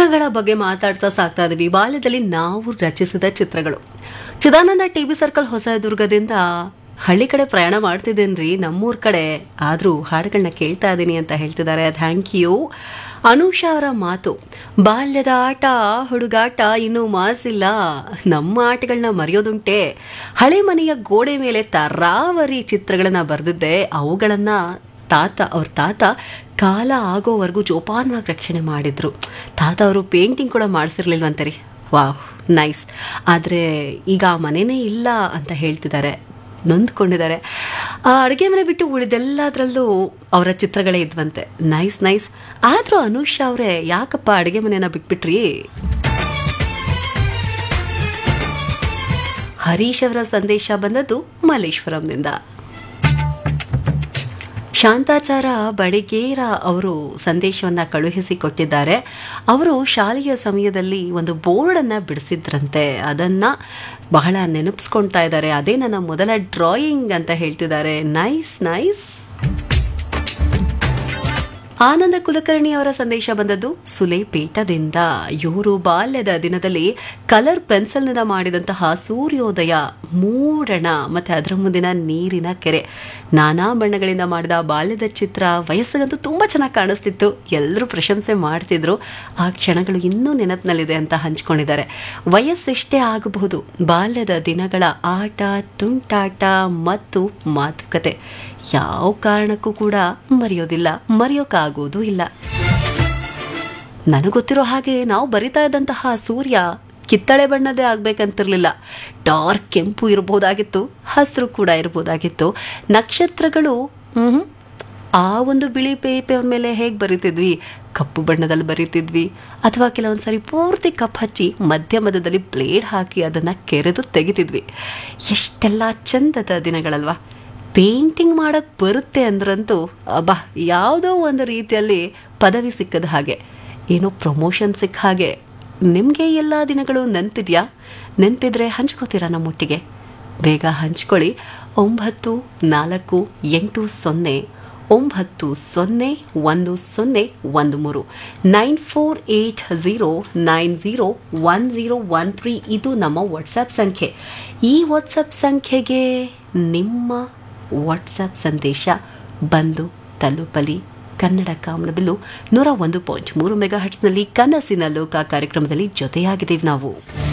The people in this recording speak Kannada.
ಚಿತ್ರಗಳ ಬಗ್ಗೆ ಮಾತಾಡ್ತಾ ಸಾಕ್ತಾ ಇದೀವಿ ಬಾಲ್ಯದಲ್ಲಿ ನಾವು ರಚಿಸಿದ ಚಿತ್ರಗಳು ಚಿದಾನಂದ ಟಿ ಬಿ ಸರ್ಕಲ್ ಹೊಸದುರ್ಗದಿಂದ ಹಳ್ಳಿ ಕಡೆ ಪ್ರಯಾಣ ಮಾಡ್ತಿದ್ದೇನ್ರಿ ನಮ್ಮೂರ್ ಕಡೆ ಆದರೂ ಹಾಡುಗಳನ್ನ ಕೇಳ್ತಾ ಇದ್ದೀನಿ ಅಂತ ಹೇಳ್ತಿದ್ದಾರೆ ಥ್ಯಾಂಕ್ ಯು ಅನುಷಾ ಅವರ ಮಾತು ಬಾಲ್ಯದ ಆಟ ಹುಡುಗಾಟ ಇನ್ನೂ ಮಾಸಿಲ್ಲ ನಮ್ಮ ಆಟಗಳನ್ನ ಮರೆಯೋದುಂಟೆ ಹಳೆ ಮನೆಯ ಗೋಡೆ ಮೇಲೆ ತರಾವರಿ ಚಿತ್ರಗಳನ್ನ ಬರೆದಿದ್ದೆ ಅವುಗಳನ್ನ ತಾತ ಅವ್ರ ತಾತ ಕಾಲ ಆಗೋವರೆಗೂ ಜೋಪಾನವಾಗಿ ರಕ್ಷಣೆ ಮಾಡಿದ್ರು ತಾತ ಅವರು ಪೇಂಟಿಂಗ್ ಕೂಡ ಮಾಡಿಸಿರ್ಲಿಲ್ವಂತೆ ರೀ ವಾವ್ ನೈಸ್ ಆದರೆ ಈಗ ಆ ಮನೆನೇ ಇಲ್ಲ ಅಂತ ಹೇಳ್ತಿದ್ದಾರೆ ನೊಂದ್ಕೊಂಡಿದ್ದಾರೆ ಆ ಅಡುಗೆ ಮನೆ ಬಿಟ್ಟು ಉಳಿದೆಲ್ಲದರಲ್ಲೂ ಅವರ ಚಿತ್ರಗಳೇ ಇದ್ವಂತೆ ನೈಸ್ ನೈಸ್ ಆದರೂ ಅನುಷಾ ಅವರೇ ಯಾಕಪ್ಪ ಅಡುಗೆ ಮನೆನ ಬಿಟ್ಬಿಟ್ರಿ ಹರೀಶ್ ಅವರ ಸಂದೇಶ ಬಂದದ್ದು ಮಲ್ಲೇಶ್ವರಂನಿಂದ ಶಾಂತಾಚಾರ ಬಡಿಗೇರ ಅವರು ಸಂದೇಶವನ್ನ ಕಳುಹಿಸಿ ಕೊಟ್ಟಿದ್ದಾರೆ ಅವರು ಶಾಲೆಯ ಸಮಯದಲ್ಲಿ ಒಂದು ಬೋರ್ಡನ್ನು ಬಿಡಿಸಿದ್ರಂತೆ ಅದನ್ನ ಬಹಳ ನೆನಪಿಸ್ಕೊಳ್ತಾ ಇದ್ದಾರೆ ಅದೇ ನನ್ನ ಮೊದಲ ಡ್ರಾಯಿಂಗ್ ಅಂತ ಹೇಳ್ತಿದ್ದಾರೆ ನೈಸ್ ನೈಸ್ ಆನಂದ ಕುಲಕರ್ಣಿ ಅವರ ಸಂದೇಶ ಬಂದದ್ದು ಸುಲೇಪೇಟದಿಂದ ಇವರು ಬಾಲ್ಯದ ದಿನದಲ್ಲಿ ಕಲರ್ ಪೆನ್ಸಿಲ್ನಿಂದ ಮಾಡಿದಂತಹ ಸೂರ್ಯೋದಯ ಮೂಡಣ ಮತ್ತೆ ಅದರ ಮುಂದಿನ ನೀರಿನ ಕೆರೆ ನಾನಾ ಬಣ್ಣಗಳಿಂದ ಮಾಡಿದ ಬಾಲ್ಯದ ಚಿತ್ರ ವಯಸ್ಸಿಗಂತೂ ತುಂಬ ಚೆನ್ನಾಗಿ ಕಾಣಿಸ್ತಿತ್ತು ಎಲ್ಲರೂ ಪ್ರಶಂಸೆ ಮಾಡ್ತಿದ್ರು ಆ ಕ್ಷಣಗಳು ಇನ್ನೂ ನೆನಪಿನಲ್ಲಿದೆ ಅಂತ ಹಂಚ್ಕೊಂಡಿದ್ದಾರೆ ವಯಸ್ಸೆಷ್ಟೇ ಆಗಬಹುದು ಬಾಲ್ಯದ ದಿನಗಳ ಆಟ ತುಂಟಾಟ ಮತ್ತು ಮಾತುಕತೆ ಯಾವ ಕಾರಣಕ್ಕೂ ಕೂಡ ಮರೆಯೋದಿಲ್ಲ ಮರೆಯೋಕ್ಕಾಗೋದು ಇಲ್ಲ ನನಗೊತ್ತಿರೋ ಹಾಗೆ ನಾವು ಬರಿತಾ ಇದ್ದಂತಹ ಸೂರ್ಯ ಕಿತ್ತಳೆ ಬಣ್ಣದೇ ಆಗ್ಬೇಕಂತಿರ್ಲಿಲ್ಲ ಡಾರ್ಕ್ ಕೆಂಪು ಇರ್ಬೋದಾಗಿತ್ತು ಹಸಿರು ಕೂಡ ಇರ್ಬೋದಾಗಿತ್ತು ನಕ್ಷತ್ರಗಳು ಹ್ಮ್ ಆ ಒಂದು ಬಿಳಿ ಪೇಪರ್ ಮೇಲೆ ಹೇಗೆ ಬರಿತಿದ್ವಿ ಕಪ್ಪು ಬಣ್ಣದಲ್ಲಿ ಬರಿತಿದ್ವಿ ಅಥವಾ ಕೆಲವೊಂದು ಸಾರಿ ಪೂರ್ತಿ ಕಪ್ ಹಚ್ಚಿ ಮಧ್ಯ ಮಧ್ಯದಲ್ಲಿ ಬ್ಲೇಡ್ ಹಾಕಿ ಅದನ್ನು ಕೆರೆದು ತೆಗಿತಿದ್ವಿ ಎಷ್ಟೆಲ್ಲ ಚಂದದ ದಿನಗಳಲ್ವಾ ಪೇಂಟಿಂಗ್ ಮಾಡೋಕ್ಕೆ ಬರುತ್ತೆ ಅಂದ್ರಂತೂ ಅಬ್ಬಾ ಯಾವುದೋ ಒಂದು ರೀತಿಯಲ್ಲಿ ಪದವಿ ಸಿಕ್ಕದ ಹಾಗೆ ಏನೋ ಪ್ರಮೋಷನ್ ಸಿಕ್ಕ ಹಾಗೆ ನಿಮಗೆ ಎಲ್ಲ ದಿನಗಳು ನೆನಪಿದೆಯಾ ನೆನಪಿದ್ರೆ ಹಂಚ್ಕೋತೀರಾ ನಮ್ಮೊಟ್ಟಿಗೆ ಬೇಗ ಹಂಚ್ಕೊಳ್ಳಿ ಒಂಬತ್ತು ನಾಲ್ಕು ಎಂಟು ಸೊನ್ನೆ ಒಂಬತ್ತು ಸೊನ್ನೆ ಒಂದು ಸೊನ್ನೆ ಒಂದು ಮೂರು nine four eight zero nine zero one zero one three ಇದು ನಮ್ಮ ವಾಟ್ಸಪ್ ಸಂಖ್ಯೆ ಈ ವಾಟ್ಸಪ್ ಸಂಖ್ಯೆಗೆ ನಿಮ್ಮ ವಾಟ್ಸಪ್ ಸಂದೇಶ ಬಂದು ತಲುಪಲಿ ಕನ್ನಡ ಕಾಮನಬಿಲ್ಲು ನೂರ ಒಂದು ಪಾಯಿಂಟ್ ಮೂರು ಮೆಗಾ ಹಟ್ಸ್ನಲ್ಲಿ ಕನಸಿನ ಲೋಕ ಕಾರ್ಯಕ್ರಮದಲ್ಲಿ ಜೊತೆಯಾಗಿದ್ದೀವಿ ನಾವು